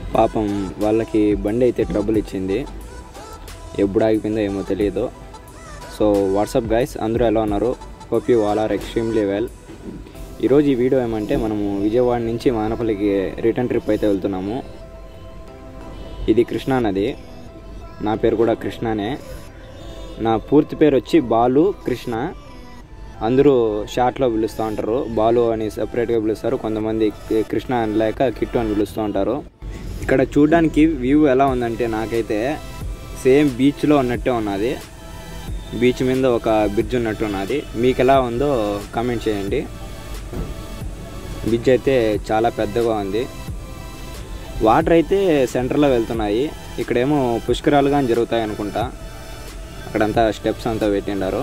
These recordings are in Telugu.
పాపం వాళ్ళకి బండి అయితే ట్రబుల్ ఇచ్చింది ఎప్పుడు ఆగిపోయిందో ఏమో తెలియదు సో వాట్సాప్ గైస్ అందరూ ఎలా ఉన్నారు hope you all are extremely well ఈరోజు ఈ వీడియో ఏమంటే మనము విజయవాడ నుంచి మానపల్లికి రిటర్న్ ట్రిప్ అయితే వెళ్తున్నాము ఇది కృష్ణా నది నా పేరు కూడా కృష్ణానే నా పూర్తి పేరు వచ్చి బాలు కృష్ణ అందరూ షార్ట్లో పిలుస్తూ ఉంటారు బాలు అని సపరేట్గా పిలుస్తారు కొంతమంది కృష్ణ అని లేక కిట్టు అని పిలుస్తూ ఉంటారు ఇక్కడ చూడడానికి వ్యూ ఎలా ఉందంటే నాకైతే సేమ్ బీచ్లో ఉన్నట్టే ఉన్నది బీచ్ మీద ఒక బ్రిడ్జ్ ఉన్నట్టు ఉన్నది మీకు ఎలా ఉందో కామెంట్ చేయండి బ్రిడ్జ్ అయితే చాలా పెద్దగా ఉంది వాటర్ అయితే సెంటర్లో వెళ్తున్నాయి ఇక్కడేమో పుష్కరాలు కానీ జరుగుతాయి అనుకుంటా అక్కడంతా స్టెప్స్ అంతా పెట్టిండారు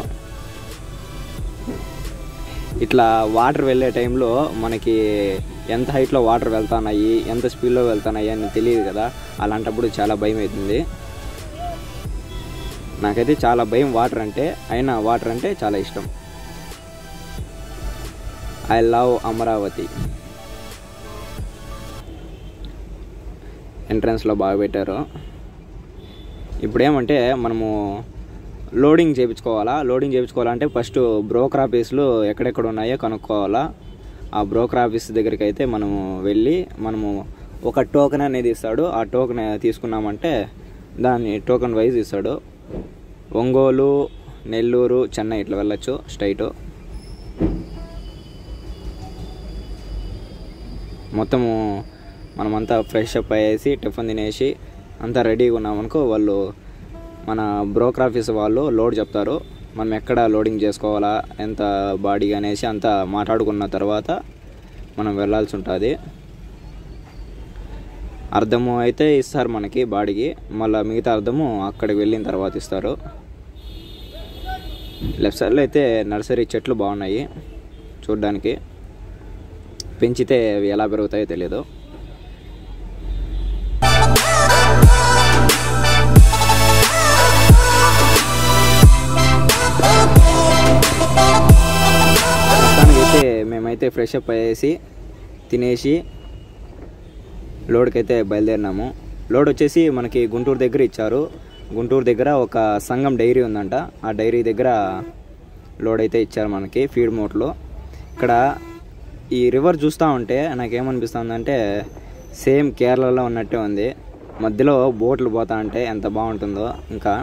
ఇట్లా వాటర్ వెళ్ళే టైంలో మనకి ఎంత హైట్లో వాటర్ వెళ్తున్నాయి ఎంత స్పీడ్లో వెళ్తున్నాయి అని తెలియదు కదా అలాంటప్పుడు చాలా భయం అవుతుంది నాకైతే చాలా భయం వాటర్ అంటే అయినా వాటర్ అంటే చాలా ఇష్టం ఐ లవ్ అమరావతి ఎంట్రన్స్లో బాగా పెట్టారు ఇప్పుడేమంటే మనము లోడింగ్ చేయించుకోవాలా లోడింగ్ చేయించుకోవాలంటే ఫస్ట్ బ్రోకర్ ఆఫీసులు ఎక్కడెక్కడ ఉన్నాయో కనుక్కోవాలా ఆ బ్రోకర్ ఆఫీస్ దగ్గరికి అయితే మనము వెళ్ళి మనము ఒక టోకెన్ అనేది ఇస్తాడు ఆ టోకెన్ తీసుకున్నామంటే దాన్ని టోకెన్ వైజ్ ఇస్తాడు ఒంగోలు నెల్లూరు చెన్నై ఇట్లా వెళ్ళొచ్చు స్ట్రైట్ మొత్తము మనమంతా ఫ్రెష్ అప్ అయ్యేసి టిఫిన్ తినేసి అంతా రెడీగా ఉన్నామనుకో వాళ్ళు మన బ్రోకర్ ఆఫీస్ వాళ్ళు లోడ్ చెప్తారు మనం ఎక్కడ లోడింగ్ చేసుకోవాలా ఎంత బాడీ అనేసి అంతా మాట్లాడుకున్న తర్వాత మనం వెళ్ళాల్సి ఉంటుంది అర్థము అయితే ఇస్తారు మనకి బాడీకి మళ్ళీ మిగతా అర్థము అక్కడికి వెళ్ళిన తర్వాత ఇస్తారు లెఫ్ట్ సైడ్లో అయితే నర్సరీ చెట్లు బాగున్నాయి చూడ్డానికి పెంచితే అవి ఎలా పెరుగుతాయో తెలియదు ప్రస్తుతానికైతే మేమైతే ఫ్రెష్ అప్ అయ్యేసి తినేసి లోడ్కి అయితే బయలుదేరినాము లోడ్ వచ్చేసి మనకి గుంటూరు దగ్గర ఇచ్చారు గుంటూరు దగ్గర ఒక సంఘం డైరీ ఉందంట ఆ డైరీ దగ్గర లోడ్ అయితే ఇచ్చారు మనకి ఫీడ్ మోట్లో ఇక్కడ ఈ రివర్ చూస్తూ ఉంటే నాకేమనిపిస్తుందంటే సేమ్ కేరళలో ఉన్నట్టే ఉంది మధ్యలో బోట్లు పోతా ఉంటే ఎంత బాగుంటుందో ఇంకా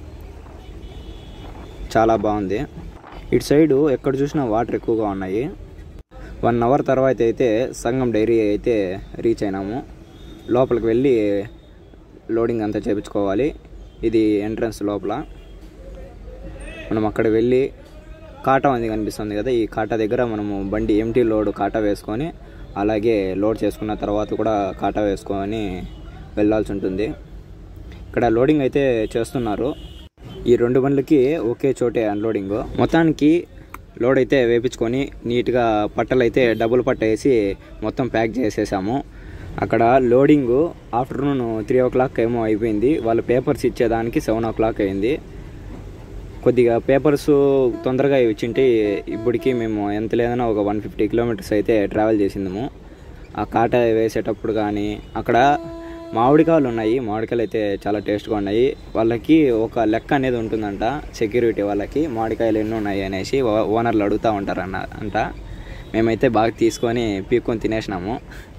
చాలా బాగుంది ఇటు సైడు ఎక్కడ చూసినా వాటర్ ఎక్కువగా ఉన్నాయి వన్ అవర్ తర్వాత అయితే సంగం డైరీ అయితే రీచ్ అయినాము లోపలికి వెళ్ళి లోడింగ్ అంతా చేయించుకోవాలి ఇది ఎంట్రన్స్ లోపల మనం అక్కడ వెళ్ళి కాటా ఉంది కనిపిస్తుంది కదా ఈ కాటా దగ్గర మనము బండి ఎంటీ లోడ్ కాటా వేసుకొని అలాగే లోడ్ చేసుకున్న తర్వాత కూడా కాటా వేసుకొని వెళ్ళాల్సి ఉంటుంది ఇక్కడ లోడింగ్ అయితే చేస్తున్నారు ఈ రెండు బండ్లకి ఒకే చోటే అన్లోడింగ్ మొత్తానికి లోడ్ అయితే వేపించుకొని నీట్గా పట్టలు అయితే డబుల్ పట్ట వేసి మొత్తం ప్యాక్ చేసేసాము అక్కడ loading afternoon three o'clock ఏమో అయిపోయింది వాళ్ళు పేపర్స్ ఇచ్చేదానికి సెవెన్ ఓ క్లాక్ అయింది కొద్దిగా పేపర్స్ తొందరగా ఇచ్చింటే ఇప్పటికి మేము ఎంత లేదన్నా ఒక వన్ ఫిఫ్టీ కిలోమీటర్స్ అయితే ట్రావెల్ చేసిందాము ఆ కాట వేసేటప్పుడు కానీ అక్కడ మామిడికాయలు ఉన్నాయి మామిడికాయలు అయితే చాలా టేస్ట్గా ఉన్నాయి వాళ్ళకి ఒక లెక్క అనేది ఉంటుందంట సెక్యూరిటీ వాళ్ళకి మామిడికాయలు ఎన్ని ఉన్నాయి అనేసి ఓ- ఓనర్లు అడుగుతూ ఉంటారు అన్న అంట మేమైతే బాగా తీసుకొని పీక్కొని తినేసినాము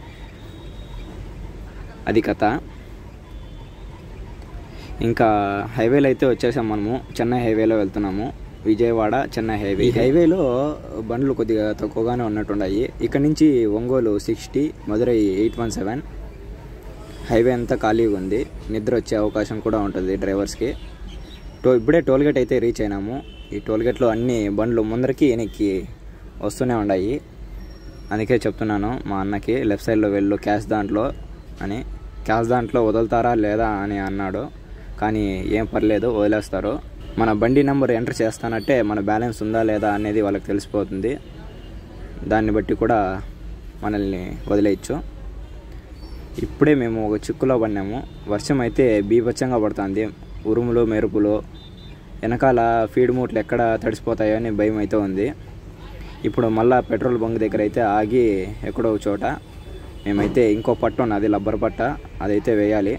అది కథ ఇంకా హైవేలో అయితే వచ్చేసాం మనము చెన్నై హైవేలో వెళ్తున్నాము విజయవాడ చెన్నై హైవే ఈ హైవేలో బండ్లు కొద్దిగా తక్కువగానే ఉన్నట్టున్నాయి ఇక్కడ నుంచి Ongole sixty Madurai eight one seven highway అంతా ఖాళీగా ఉంది నిద్ర వచ్చే అవకాశం కూడా ఉంటుంది డ్రైవర్స్కి టో ఇప్పుడే టోల్గేట్ అయితే రీచ్ అయినాము ఈ టోల్గేట్లో అన్ని బండ్లు ముందరికి వెనక్కి వస్తూనే ఉన్నాయి అందుకే చెప్తున్నాను మా అన్నకి లెఫ్ట్ సైడ్లో వెళ్ళు క్యాష్ దాంట్లో అని క్యాష్ దాంట్లో వదులుతారా లేదా అని అన్నాడు కానీ ఏం పర్లేదు వదిలేస్తారు మన బండి నెంబర్ ఎంటర్ చేస్తానంటే మన బ్యాలెన్స్ ఉందా లేదా అనేది వాళ్ళకి తెలిసిపోతుంది దాన్ని బట్టి కూడా మనల్ని వదిలేయచ్చు ఇప్పుడే మేము ఒక చిక్కులో పడినాము వర్షం అయితే బీభత్సంగా పడుతుంది ఉరుములు మెరుపులు వెనకాల ఫీడ్ మూట్లు ఎక్కడ తడిసిపోతాయో అని భయం అయితే ఉంది ఇప్పుడు మళ్ళా పెట్రోల్ బంక్ దగ్గర అయితే ఆగి ఎక్కడో ఒక చోట మేమైతే ఇంకో పట్టు ఉన్నది లబ్బర్ పట్ట అదైతే వేయాలి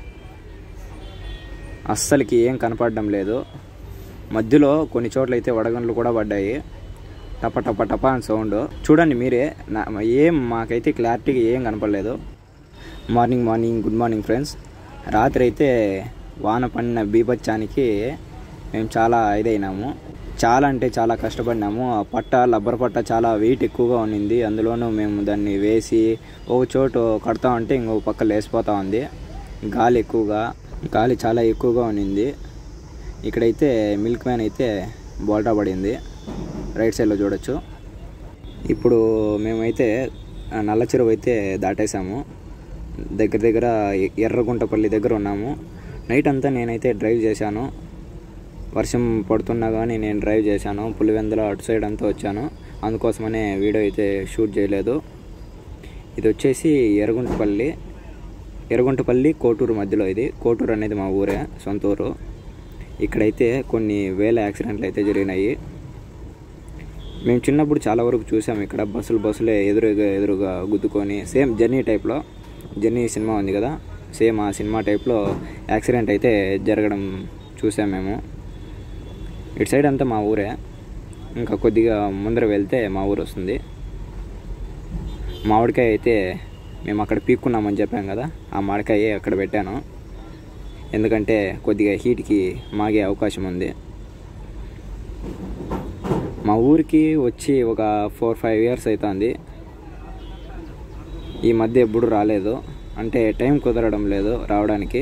అస్సలకి ఏం కనపడడం లేదు మధ్యలో కొన్ని చోట్ల అయితే వడగండ్లు కూడా పడ్డాయి టప టప టప అని సౌండ్ చూడండి మీరే నా ఏం మాకైతే క్లారిటీగా ఏం కనపడలేదు morning morning good morning friends రాత్రి అయితే వాన పడిన బీభత్సానికి మేము చాలా ఇదైనాము చాలా అంటే చాలా కష్టపడినాము ఆ పట్ట లబ్బర్ పట్ట చాలా వెయిట్ ఎక్కువగా ఉన్నింది అందులోనూ మేము దాన్ని వేసి ఒక చోటు కడతా ఉంటే ఇంకో పక్క లేసిపోతా ఉంది గాలి ఎక్కువగా గాలి చాలా ఎక్కువగా ఉన్నింది ఇక్కడైతే మిల్క్ మ్యాన్ అయితే బోల్టా పడింది రైట్ సైడ్లో చూడొచ్చు ఇప్పుడు మేమైతే ఆ నల్ల చెరువు అయితే దాటేసాము దగ్గర దగ్గర ఎ- ఎర్రగుంటపల్లి దగ్గర ఉన్నాము నైట్ అంతా నేనైతే డ్రైవ్ చేశాను వర్షం పడుతున్నా కానీ నేను డ్రైవ్ చేశాను పులివెందుల అటు సైడ్ అంతా వచ్చాను అందుకోసమనే వీడియో అయితే షూట్ చేయలేదు ఇది వచ్చేసి ఎర్రగుంటపల్లి ఎర్రగుంటపల్లి కోటూరు మధ్యలో ఇది కోటూరు అనేది మా ఊరే సొంత ఊరు ఇక్కడైతే కొన్ని వేల యాక్సిడెంట్లు అయితే జరిగినాయి మేము చిన్నప్పుడు చాలా వరకు చూసాము ఇక్కడ బస్సులు బస్సులే ఎదురుగా ఎదురుగా గుద్దుకొని సేమ్ జర్నీ టైప్లో జర్నీ సినిమా ఉంది కదా సేమ్ ఆ సినిమా టైప్లో యాక్సిడెంట్ అయితే జరగడం చూసాం మేము ఇటు సైడ్ అంతా మా ఊరే ఇంకా కొద్దిగా ముందర వెళ్తే మా ఊరు వస్తుంది మామిడికాయ అయితే మేము అక్కడ పీక్కున్నామని చెప్పాం కదా ఆ మామిడికాయ అక్కడ పెట్టాను ఎందుకంటే కొద్దిగా హీట్కి మాగే అవకాశం ఉంది మా ఊరికి వచ్చి ఒక ఫోర్ ఫైవ్ ఇయర్స్ అవుతుంది ఈ మధ్య ఎప్పుడు రాలేదు అంటే టైం కుదరడం లేదు రావడానికి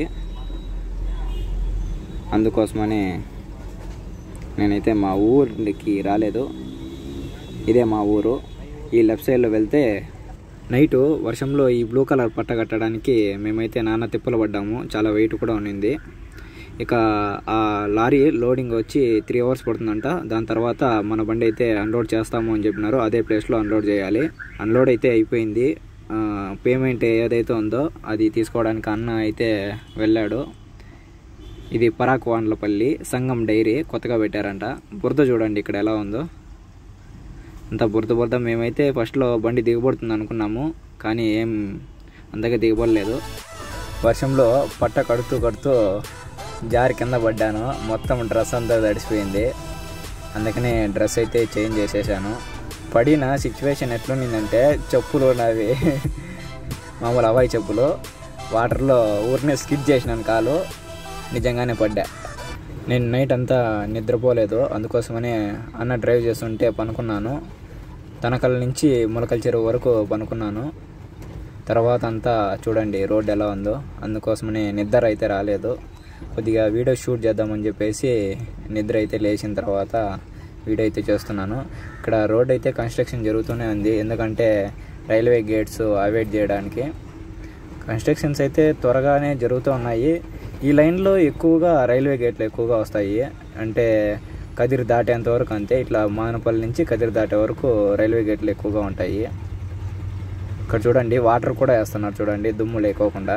అందుకోసమని నేనైతే మా ఊరికి రాలేదు ఇదే మా ఊరు ఈ లెఫ్ట్ సైడ్లో వెళ్తే నైటు వర్షంలో ఈ బ్లూ కలర్ పట్ట కట్టడానికి మేమైతే నాన్న తిప్పలు పడ్డాము చాలా వెయిట్ కూడా ఉన్నింది ఇక ఆ లారీ లోడింగ్ వచ్చి త్రీ అవర్స్ పడుతుందంట దాని తర్వాత మన బండి అయితే అన్లోడ్ చేస్తాము అని చెప్పినారు అదే ప్లేస్లో అన్లోడ్ చేయాలి అన్లోడ్ అయితే అయిపోయింది పేమెంట్ ఏదైతే ఉందో అది తీసుకోవడానికి అన్న అయితే వెళ్ళాడు ఇది పరాక్ వాండ్లపల్లి సంగం డైరీ కొత్తగా పెట్టారంట బురద చూడండి ఇక్కడ ఎలా ఉందో అంత బురద బురద మేమైతే ఫస్ట్లో బండి దిగబడుతుంది అనుకున్నాము కానీ ఏం అంతగా దిగబడలేదు వర్షంలో పట్ట కడుతూ కడుతూ జారి కింద పడ్డాను మొత్తం డ్రెస్ అంతా తడిసిపోయింది అందుకని డ్రెస్ అయితే చేంజ్ చేసేసాను పడిన సిచ్యువేషన్ ఎట్లుండిందంటే చెప్పులు నావి మామూలు అవాయి చెప్పులు వాటర్లో ఊరినే స్కిడ్ చేసినాను కాలు నిజంగానే పడ్డా నేను నైట్ అంతా నిద్రపోలేదు అందుకోసమనే అన్న డ్రైవ్ చేస్తుంటే పనుకున్నాను తనకల నుంచి మొలకల చెరువు వరకు పనుకున్నాను తర్వాత అంతా చూడండి రోడ్ ఎలా ఉందో అందుకోసమనే నిద్ర అయితే రాలేదు కొద్దిగా వీడియో షూట్ చేద్దామని చెప్పేసి నిద్ర అయితే లేచిన తర్వాత వీడియో అయితే చేస్తున్నాను ఇక్కడ రోడ్ అయితే కన్స్ట్రక్షన్ జరుగుతూనే ఉంది ఎందుకంటే రైల్వే గేట్స్ అవాయిడ్ చేయడానికి కన్స్ట్రక్షన్స్ అయితే త్వరగానే జరుగుతూ ఉన్నాయి ఈ లైన్లో ఎక్కువగా రైల్వే గేట్లు ఎక్కువగా వస్తాయి అంటే కదిరి దాటేంత వరకు అంతే ఇట్లా మానపల్లి నుంచి కదిరి దాటే వరకు రైల్వే గేట్లు ఎక్కువగా ఉంటాయి ఇక్కడ చూడండి వాటర్ కూడా వేస్తున్నారు చూడండి దుమ్ము లేకోకుండా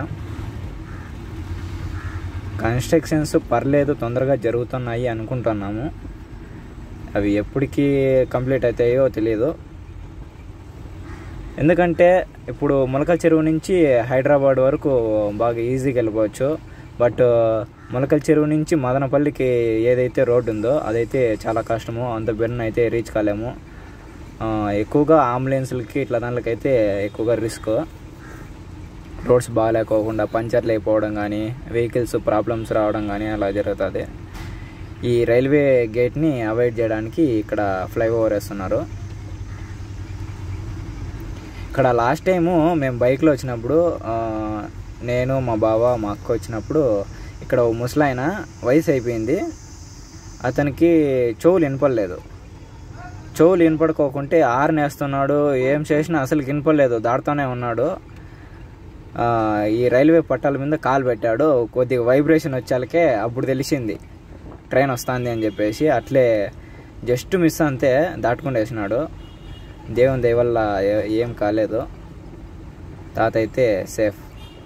కన్స్ట్రక్షన్స్ పర్లేదు తొందరగా జరుగుతున్నాయి అనుకుంటున్నాము అవి ఎప్పటికీ కంప్లీట్ అవుతాయో తెలియదు ఎందుకంటే ఇప్పుడు మొలకల చెరువు నుంచి హైదరాబాద్ వరకు బాగా ఈజీగా వెళ్ళిపోవచ్చు బట్ మొలకల చెరువు నుంచి మదనపల్లికి ఏదైతే రోడ్డు ఉందో అదైతే చాలా కష్టము అంత బెర్న్ అయితే రీచ్ కాలేము ఆ, ఎక్కువగా అంబులెన్స్లకి ఇట్లా దానికైతే ఎక్కువగా రిస్క్ రోడ్స్ బాగాలేకోకుండా పంచర్లు అయిపోవడం కానీ వెహికల్స్ ప్రాబ్లమ్స్ రావడం కానీ అలా జరుగుతుంది ఈ రైల్వే గేట్ని అవాయిడ్ చేయడానికి ఇక్కడ ఫ్లైఓవర్ వేస్తున్నారు ఇక్కడ లాస్ట్ టైము మేము బైక్లో వచ్చినప్పుడు ఆ, నేను మా బావ మా అక్క వచ్చినప్పుడు ఇక్కడ ఓ ముసలాయన వయసు అయిపోయింది అతనికి చెవులు వినపడలేదు చెవులు వినపడుకోకుంటే ఆర్న్ వేస్తున్నాడు ఏం చేసినా అసలు వినపడలేదు దాడుతూనే ఉన్నాడు ఆ, ఈ రైల్వే పట్టాల మీద కాలు పెట్టాడు కొద్దిగా వైబ్రేషన్ వచ్చాలకే అప్పుడు తెలిసింది ట్రైన్ వస్తుంది అని చెప్పేసి అట్లే జస్ట్ మిస్ అంతే దాటుకుంటూ వేసినాడు దేవుని దయ వల్ల ఏ- ఏం కాలేదు తాత అయితే సేఫ్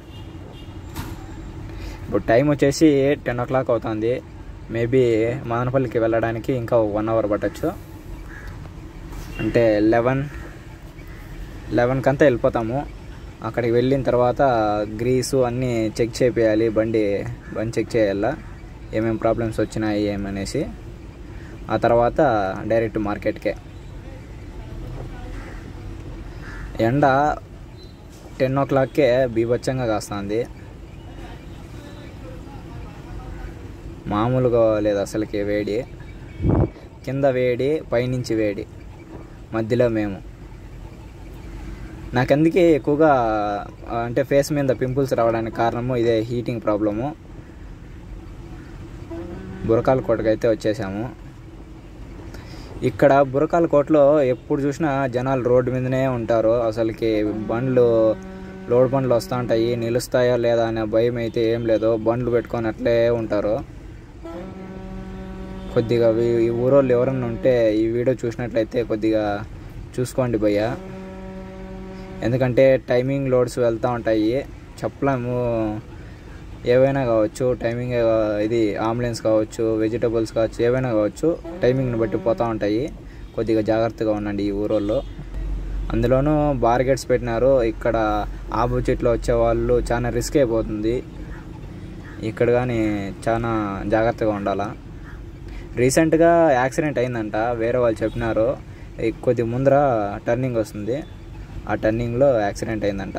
ఇప్పుడు టైం వచ్చేసి టెన్ ఓ క్లాక్ అవుతుంది మేబీ మదనపల్లికి వెళ్ళడానికి ఇంకా వన్ అవర్ పట్టచ్చు అంటే లెవెన్ లెవెన్కి అంతా వెళ్ళిపోతాము అక్కడికి వెళ్ళిన తర్వాత గ్రీసు అన్నీ చెక్ చేయాలి బండి బండి చెక్ చేయాలా ఏమేమి ప్రాబ్లమ్స్ వచ్చినాయి ఏమనేసి ఆ తర్వాత డైరెక్ట్ మార్కెట్కే ఎండ టెన్ ఓ క్లాక్కే బీభత్సంగా కాస్తుంది మామూలుగా లేదు అసలుకి వేడి కింద వేడి పైనుంచి వేడి మధ్యలో మేము నాకు అందుకే ఎక్కువగా ఆ, అంటే ఫేస్ మీద పింపుల్స్ రావడానికి కారణము ఇదే హీటింగ్ ప్రాబ్లము బురకాల కోటకైతే వచ్చేసాము ఇక్కడ బురకాల కోటలో ఎప్పుడు చూసినా జనాలు రోడ్డు మీదనే ఉంటారు అసలుకి బండ్లు లోడ్ బండ్లు వస్తూ ఉంటాయి నిలుస్తాయా లేదా అనే భయం అయితే ఏం లేదు బండ్లు పెట్టుకొని అట్లే ఉంటారు కొద్దిగా వీ- ఈ ఊరోళ్ళు ఎవరన్నా ఉంటే ఈ వీడియో చూసినట్లయితే కొద్దిగా చూసుకోండి భయ్య ఎందుకంటే టైమింగ్ లోడ్స్ వెళ్తూ ఉంటాయి చెప్పలేము ఏవైనా కావచ్చు టైమింగ్ ఆ, ఇది అంబులెన్స్ కావచ్చు వెజిటబుల్స్ కావచ్చు ఏవైనా కావచ్చు టైమింగ్ని బట్టి పోతూ ఉంటాయి కొద్దిగా జాగ్రత్తగా ఉండండి ఈ ఊరోళ్ళు అందులోనూ బార్గెట్స్ పెట్టినారు ఇక్కడ ఆపోజిట్లో వచ్చే వాళ్ళు చాలా రిస్క్ అయిపోతుంది ఇక్కడ కానీ చాలా జాగ్రత్తగా ఉండాలా రీసెంట్గా యాక్సిడెంట్ అయిందంట వేరే వాళ్ళు చెప్పినారు ఈ కొద్ది ముందర టర్నింగ్ వస్తుంది ఆ టర్నింగ్లో యాక్సిడెంట్ అయిందంట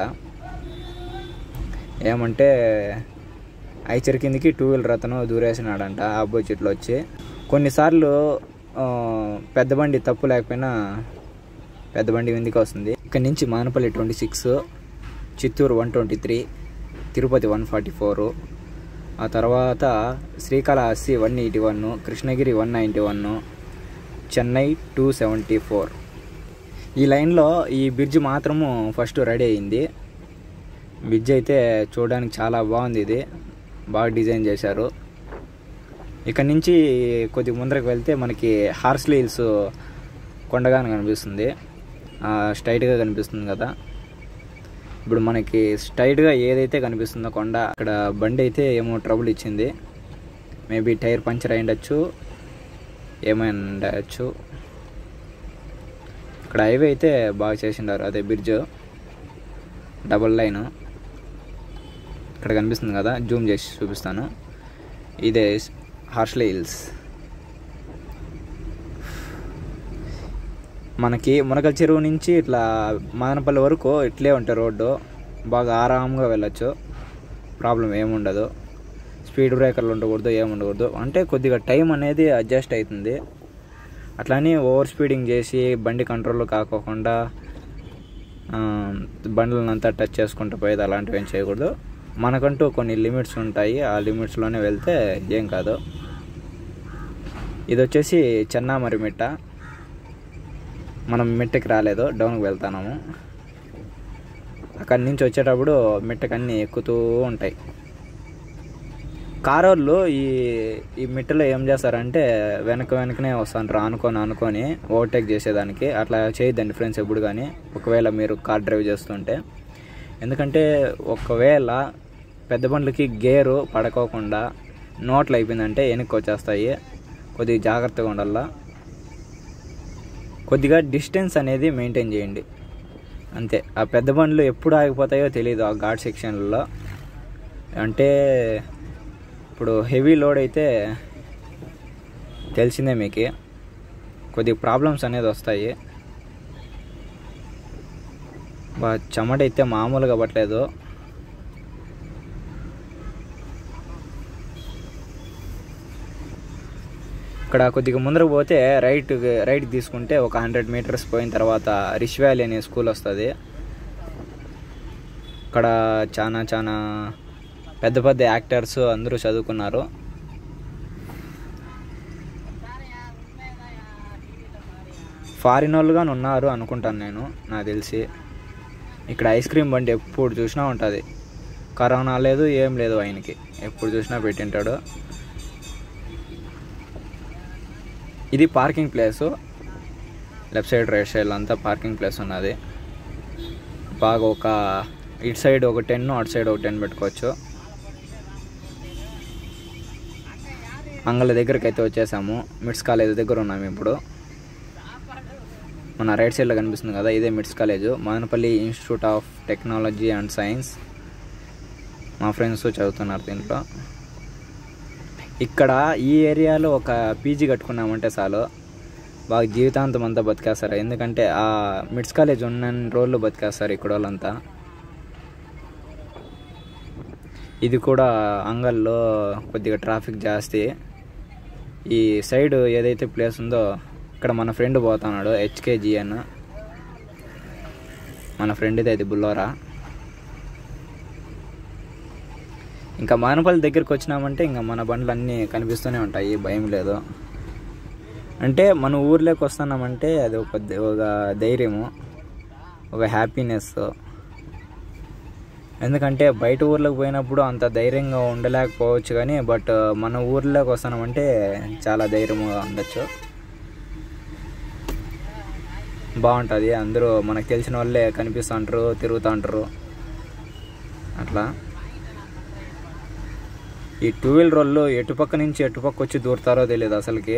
ఏమంటే ఐచర్ కిందికి టూ వీలర్ అతను దూరేసినాడంట ఆపోజిట్లో వచ్చి కొన్నిసార్లు ఆ, పెద్ద బండి తప్పు లేకపోయినా పెద్ద బండి కిందికి వస్తుంది ఇక్కడ నుంచి మానపల్లి twenty six Chittoor one twenty three Tirupati one forty four ఆ తర్వాత Srikalahasti one eighty one Krishnagiri one ninety one Chennai two seventy four ఈ లైన్లో ఈ బ్రిడ్జ్ మాత్రము ఫస్ట్ రెడీ అయింది బ్రిడ్జ్ అయితే చూడడానికి చాలా బాగుంది ఇది బాగా డిజైన్ చేశారు ఇక్కడ నుంచి కొద్ది ముందరకు వెళ్తే మనకి హార్స్లీ హిల్స్ కొండగానే కనిపిస్తుంది ఆ, స్ట్రైట్గా కనిపిస్తుంది కదా ఇప్పుడు మనకి స్ట్రైట్గా ఏదైతే కనిపిస్తుందో కొండ అక్కడ బండి అయితే ఏమో ట్రబుల్ ఇచ్చింది మేబీ టైర్ పంచర్ అయి ఉండొచ్చు ఏమైనా ఉండొచ్చు ఇక్కడ హైవే అయితే బాగా చేసిండారు అదే బ్రిడ్జ్ డబల్ లైన్ ఇక్కడ కనిపిస్తుంది కదా జూమ్ చేసి చూపిస్తాను ఇదే హార్ష్లీ హిల్స్ మనకి మునకల చెరువు నుంచి ఇట్లా మదనపల్లి వరకు ఇట్లే ఉంటాయి రోడ్డు బాగా ఆరాంగా వెళ్ళొచ్చు ప్రాబ్లం ఏముండదు స్పీడ్ బ్రేకర్లు ఉండకూడదు ఏముండకూడదు అంటే కొద్దిగా టైం అనేది అడ్జస్ట్ అవుతుంది అట్లానే ఓవర్ స్పీడింగ్ చేసి బండి కంట్రోల్ కాకోకుండా ఆ, బండ్లనంతా టచ్ చేసుకుంటూ పోయేది అలాంటివి ఏం చేయకూడదు మనకంటూ కొన్ని లిమిట్స్ ఉంటాయి ఆ లిమిట్స్లోనే వెళ్తే ఏం కాదు ఇది వచ్చేసి చెన్నామరి మిట్ట మనం మిట్టకి రాలేదు డౌన్కి వెళ్తున్నాము అక్కడి నుంచి వచ్చేటప్పుడు మిట్టకి అన్నీ ఎక్కుతూ ఉంటాయి కారోళ్ళు ఈ ఈ మిట్టలో ఏం చేస్తారంటే వెనక వెనకనే వస్తుంటారు అనుకొని అనుకొని ఓవర్టేక్ చేసేదానికి అట్లా చేయొద్దండి ఫ్రెండ్స్ ఎప్పుడు కానీ ఒకవేళ మీరు కార్ డ్రైవ్ చేస్తుంటే ఎందుకంటే ఒకవేళ పెద్ద బండ్లకి గేరు పడకోకుండా నోట్లు అయిపోయిందంటే వెనక్కి వచ్చేస్తాయి కొద్దిగా జాగ్రత్తగా ఉండాలా కొద్దిగా డిస్టెన్స్ అనేది మెయింటైన్ చేయండి అంతే ఆ పెద్ద బండ్లు ఎప్పుడు ఆగిపోతాయో తెలియదు ఆ ఘాట్ సెక్షన్లలో అంటే ఇప్పుడు హెవీ లోడ్ అయితే తెలిసిందే మీకు కొద్దిగా ప్రాబ్లమ్స్ అనేది వస్తాయి బా చెమట అయితే మామూలుగా పట్టలేదు ఇక్కడ కొద్దిగా ముందరకు పోతే రైట్ రైట్ తీసుకుంటే ఒక హండ్రెడ్ మీటర్స్ పోయిన తర్వాత రిష్ వ్యాలీ అనే స్కూల్ వస్తుంది ఇక్కడ చాలా చాలా పెద్ద పెద్ద యాక్టర్స్ అందరూ చదువుకున్నారు ఫారిన్ వాళ్ళు కానీ ఉన్నారు అనుకుంటాను నేను నాకు తెలిసి ఇక్కడ ఐస్ క్రీమ్ బండి ఎప్పుడు చూసినా ఉంటుంది కరోనా లేదు ఏం లేదు ఆయనకి ఎప్పుడు చూసినా పెట్టింటాడు ఇది parking place left side right side అంతా పార్కింగ్ ప్లేస్ ఉన్నది బాగా ఒక ఇటు సైడ్ ఒక టెన్ అటు సైడ్ ఒక టెన్ పెట్టుకోవచ్చు అంగళ్ళ దగ్గరికి అయితే వచ్చేసాము మిడ్స్ కాలేజ్ దగ్గర ఉన్నాము ఇప్పుడు మన రైట్ సైడ్లో కనిపిస్తుంది కదా ఇదే MITS college Madanapalle institute of technology and science మా ఫ్రెండ్స్ చదువుతున్నారు దీంట్లో ఇక్కడ ఈ ఏరియాలో ఒక పీజీ కట్టుకున్నామంటే చాలు బాగా జీవితాంతం అంతా బతికేస్తారు ఎందుకంటే ఆ మిడ్స్ కాలేజ్ ఉన్న రోజులు బతికేస్తారు ఇక్కడ వాళ్ళంతా ఇది కూడా అంగల్లో కొద్దిగా ట్రాఫిక్ జాస్తి ఈ సైడ్ ఏదైతే ప్లేస్ ఉందో ఇక్కడ మన ఫ్రెండ్ పోతున్నాడు హెచ్కేజీ అని మన ఫ్రెండ్ది అది బుల్లోరా ఇంకా మానపల్లి దగ్గరికి వచ్చినామంటే ఇంకా మన బండ్లు అన్నీ కనిపిస్తూనే ఉంటాయి భయం లేదు అంటే మన ఊర్లోకి వస్తున్నామంటే అది ఒక ఒక ధైర్యము ఒక హ్యాపీనెస్ ఎందుకంటే బయట ఊర్లోకి పోయినప్పుడు అంత ధైర్యంగా ఉండలేకపోవచ్చు కానీ బట్ మన ఊర్లోకి వస్తున్నామంటే చాలా ధైర్యంగా ఉండొచ్చు బాగుంటుంది అందరూ మనకు తెలిసిన వాళ్ళే కనిపిస్తుంటారు తిరుగుతుంటారు అట్లా ఈ టూ వీలర్ వాళ్ళు ఎటుపక్క నుంచి ఎటుపక్క వచ్చి దూరుతారో తెలియదు అసలుకి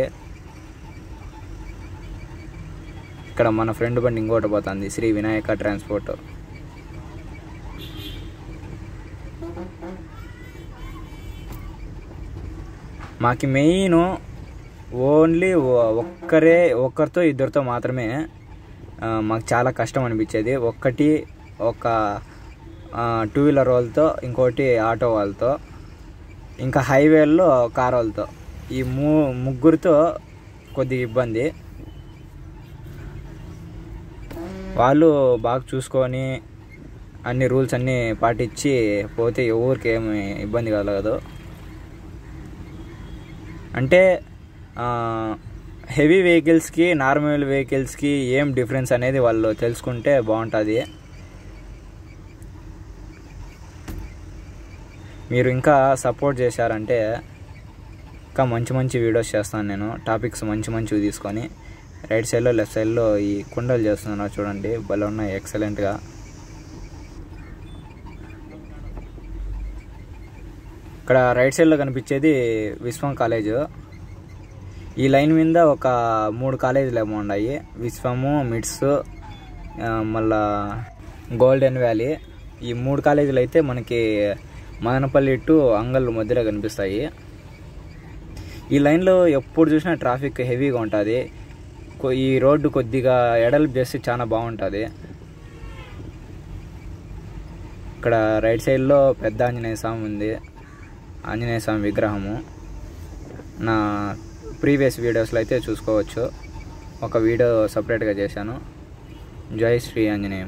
ఇక్కడ మన ఫ్రెండ్ బండి ఇంకోటి పోతుంది శ్రీ వినాయక ట్రాన్స్పోర్ట్ మాకు మెయిన్ ఓన్లీ ఒక్కరే ఒక్కరితో ఇద్దరితో మాత్రమే ఆ, మాకు చాలా కష్టం అనిపించేది ఒక్కటి ఒక టూ వీలర్ వాళ్ళతో ఇంకోటి ఆటో వాళ్ళతో ఇంకా హైవేల్లో కార్ వాళ్ళతో ఈ మూ ముగ్గురితో కొద్దిగా ఇబ్బంది వాళ్ళు బాగా చూసుకొని అన్ని రూల్స్ అన్నీ పాటించి పోతే ఎవరికి ఏమి ఇబ్బంది కలగదు అంటే హెవీ వెహికల్స్కి నార్మల్ వెహికల్స్కి ఏం డిఫరెన్స్ అనేది వాళ్ళు తెలుసుకుంటే బాగుంటుంది మీరు ఇంకా సపోర్ట్ చేశారంటే ఇంకా మంచి మంచి వీడియోస్ చేస్తాను నేను టాపిక్స్ మంచి మంచివి తీసుకొని రైట్ సైడ్లో లెఫ్ట్ సైడ్లో ఈ కుండలు చేస్తున్నారు చూడండి భలే ఉన్నాయి ఎక్సలెంట్గా ఇక్కడ రైట్ సైడ్లో కనిపించేది విశ్వం కాలేజ్ ఈ లైన్ మీద ఒక మూడు కాలేజీలు ఏమో ఉన్నాయి విశ్వము మిడ్స్ ఆ, మళ్ళా గోల్డెన్ వ్యాలీ ఈ మూడు కాలేజీలు అయితే మనకి మదనపల్లి టు అంగల్ మధ్యలో కనిపిస్తాయి ఈ లైన్లో ఎప్పుడు చూసినా ట్రాఫిక్ హెవీగా ఉంటుంది కొ- ఈ రోడ్డు కొద్దిగా ఎడల్ప్ చేస్తే చాలా బాగుంటుంది ఇక్కడ రైట్ సైడ్లో పెద్ద ఆంజనేయ స్వామి ఉంది ఆంజనేయ స్వామి విగ్రహము నా ప్రీవియస్ వీడియోస్లో అయితే చూసుకోవచ్చు ఒక వీడియో సపరేట్గా చేశాను జై శ్రీ ఆంజనేయం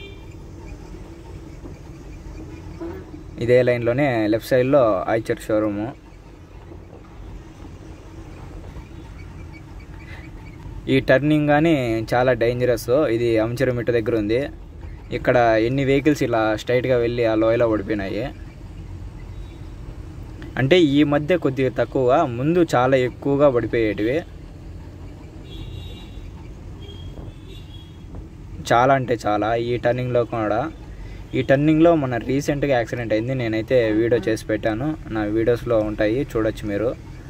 ఇదే లైన్లోనే లెఫ్ట్ సైడ్లో ఐచర్ షోరూము ఈ టర్నింగ్ కానీ చాలా డేంజరస్ ఇది అంచరు మిట్ట దగ్గర ఉంది ఇక్కడ ఎన్ని వెహికల్స్ ఇలా స్ట్రైట్గా వెళ్ళి ఆ లోయలో పడిపోయినాయి అంటే ఈ మధ్య కొద్దిగా తక్కువ ముందు చాలా ఎక్కువగా పడిపోయేటివి చాలా అంటే చాలా ఈ టర్నింగ్లో కూడా ఈ టర్నింగ్లో మన రీసెంట్గా యాక్సిడెంట్ అయింది నేనైతే వీడియో చేసి పెట్టాను నా వీడియోస్లో ఉంటాయి చూడొచ్చు మీరు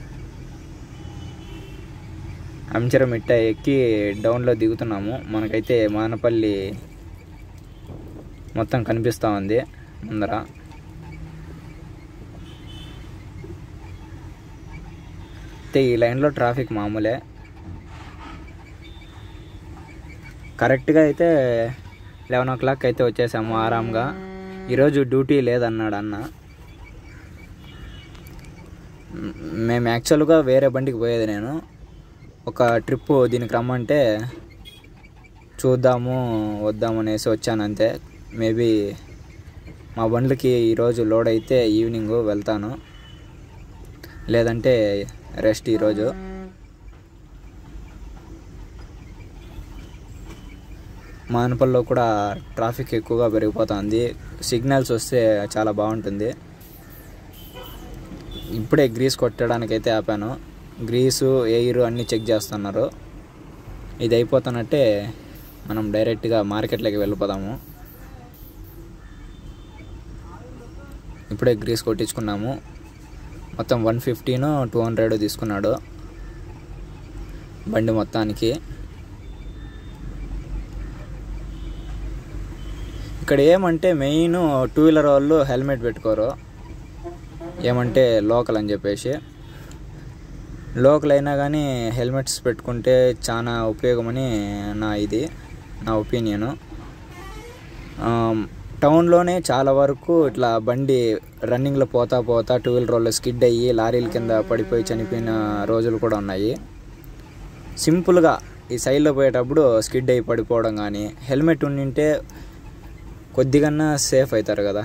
అంచర మిట్ట ఎక్కి డౌన్లో దిగుతున్నాము మనకైతే మానపల్లి మొత్తం కనిపిస్తూ ఉంది ముందర అయితే ఈ లైన్లో ట్రాఫిక్ మామూలే కరెక్ట్గా అయితే లెవెన్ ఓ క్లాక్ అయితే వచ్చేసాము ఆరాంగా ఈరోజు డ్యూటీ లేదన్నాడు అన్న మ్, మేము యాక్చువల్గా వేరే బండికి పోయేది నేను ఒక ట్రిప్ దీనికి రమ్మంటే చూద్దాము వద్దాము అనేసి వచ్చాను అంతే మేబీ మా బండ్లకి ఈరోజు లోడ్ అయితే ఈవినింగ్ వెళ్తాను లేదంటే రెస్ట్ ఈరోజు మానపల్లిలో కూడా ట్రాఫిక్ ఎక్కువగా పెరిగిపోతుంది సిగ్నల్స్ వస్తే చాలా బాగుంటుంది ఇప్పుడే గ్రీస్ కొట్టడానికి అయితే ఆపాను గ్రీసు ఎయిర్ అన్నీ చెక్ చేస్తున్నారు ఇది అయిపోతున్నట్టే మనం డైరెక్ట్గా మార్కెట్లోకి వెళ్ళిపోదాము ఇప్పుడే గ్రీస్ కొట్టించుకున్నాము మొత్తం వన్ ఫిఫ్టీను టూ హండ్రెడ్ తీసుకున్నాడు బండి మొత్తానికి ఇక్కడ ఏమంటే మెయిన్ టూ వీలర్ వాళ్ళు హెల్మెట్ పెట్టుకోరు ఏమంటే లోకల్ అని చెప్పేసి లోకల్ అయినా కానీ హెల్మెట్స్ పెట్టుకుంటే చాలా ఉపయోగమని నా ఇది నా ఒపీనియను టౌన్లోనే చాలా వరకు ఇట్లా బండి రన్నింగ్లో పోతా పోతా టూ వీలర్ రోడ్లో స్కిడ్ అయ్యి లారీల కింద పడిపోయి చనిపోయిన రోజులు కూడా ఉన్నాయి సింపుల్గా ఈ సైడ్లో పోయేటప్పుడు స్కిడ్ అయ్యి పడిపోవడం కానీ హెల్మెట్ ఉండింటే కొద్దిగన్నా సేఫ్ అవుతారు కదా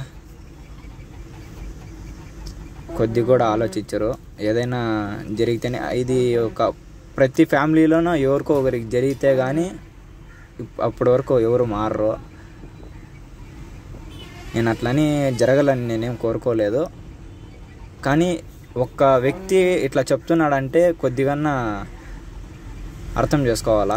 కొద్ది కూడా ఆలోచించరు ఏదైనా జరిగితేనే ఇది ఒక ప్రతి ఫ్యామిలీలోనూ ఎవరికో ఒకరికి జరిగితే కానీ ఇప్- అప్పటి వరకు ఎవరు మారరు నేను అట్లని జరగాలని నేనేం కోరుకోలేదు కానీ ఒక్క వ్యక్తి ఇట్లా చెప్తున్నాడంటే కొద్దిగన్నా అర్థం చేసుకోవాలా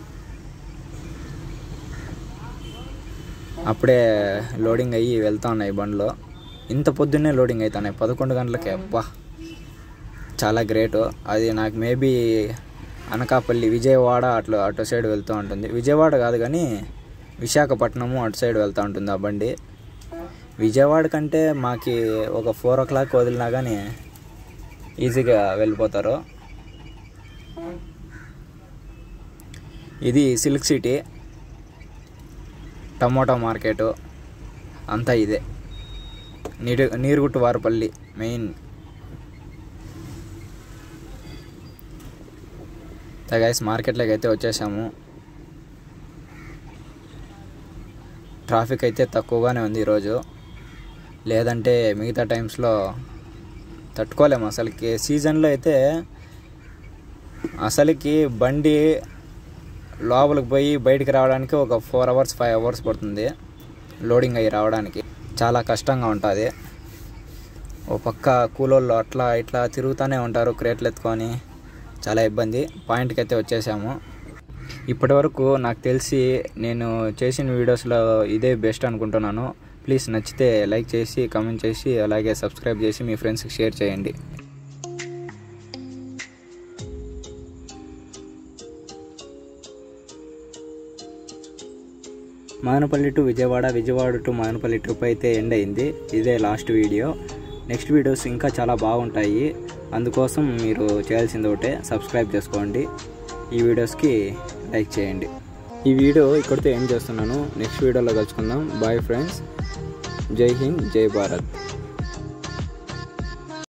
అప్పుడే లోడింగ్ అయ్యి వెళ్తా ఉన్నాయి బండ్లు ఇంత పొద్దున్నే లోడింగ్ అవుతున్నాయి పదకొండు గంటలకే అబ్బా చాలా గ్రేట్ అది నాకు మేబీ అనకాపల్లి విజయవాడ అట్లా అటు సైడ్ వెళ్తూ ఉంటుంది విజయవాడ కాదు కానీ విశాఖపట్నము అటు సైడ్ వెళ్తూ ఉంటుంది ఆ బండి విజయవాడ కంటే మాకి ఒక ఫోర్ ఓ క్లాక్ వదిలినా కానీ ఈజీగా వెళ్ళిపోతారు ఇది సిల్క్ సిటీ టమోటా మార్కెట్ అంతా ఇదే నీరు నీరుగుట్టు వారపల్లి మెయిన్ గైస్ మార్కెట్లోకి అయితే వచ్చేసాము ట్రాఫిక్ అయితే తక్కువగానే ఉంది ఈరోజు లేదంటే మిగతా టైమ్స్లో తట్టుకోలేము అసలుకి సీజన్లో అయితే అసలుకి బండి లోపలికి పోయి బయటికి రావడానికి ఒక ఫోర్ అవర్స్ ఫైవ్ అవర్స్ పడుతుంది లోడింగ్ అయ్యి రావడానికి చాలా కష్టంగా ఉంటుంది ఓ పక్క కూలోళ్ళు అట్లా ఇట్లా తిరుగుతూనే ఉంటారు క్రేట్లు ఎత్తుకొని చాలా ఇబ్బంది పాయింట్కి అయితే వచ్చేసాము ఇప్పటివరకు నాకు తెలిసి నేను చేసిన వీడియోస్లో ఇదే బెస్ట్ అనుకుంటున్నాను ప్లీజ్ నచ్చితే లైక్ చేసి కామెంట్ చేసి అలాగే సబ్స్క్రైబ్ చేసి మీ ఫ్రెండ్స్కి షేర్ చేయండి Madanapalle to Vijayawada Vijayawada to Madanapalle trip అయితే ఎండ్ అయింది ఇదే లాస్ట్ వీడియో నెక్స్ట్ వీడియోస్ ఇంకా చాలా బాగుంటాయి అందుకోసం మీరు చేయాల్సింది ఒకటే సబ్స్క్రైబ్ చేసుకోండి ఈ వీడియోస్కి లైక్ చేయండి ఈ వీడియో ఇక్కడితో ఎండ్ చేస్తున్నాను నెక్స్ట్ వీడియోలో కలుసుకుందాం బాయ్ ఫ్రెండ్స్ జై హింద్ జై భారత్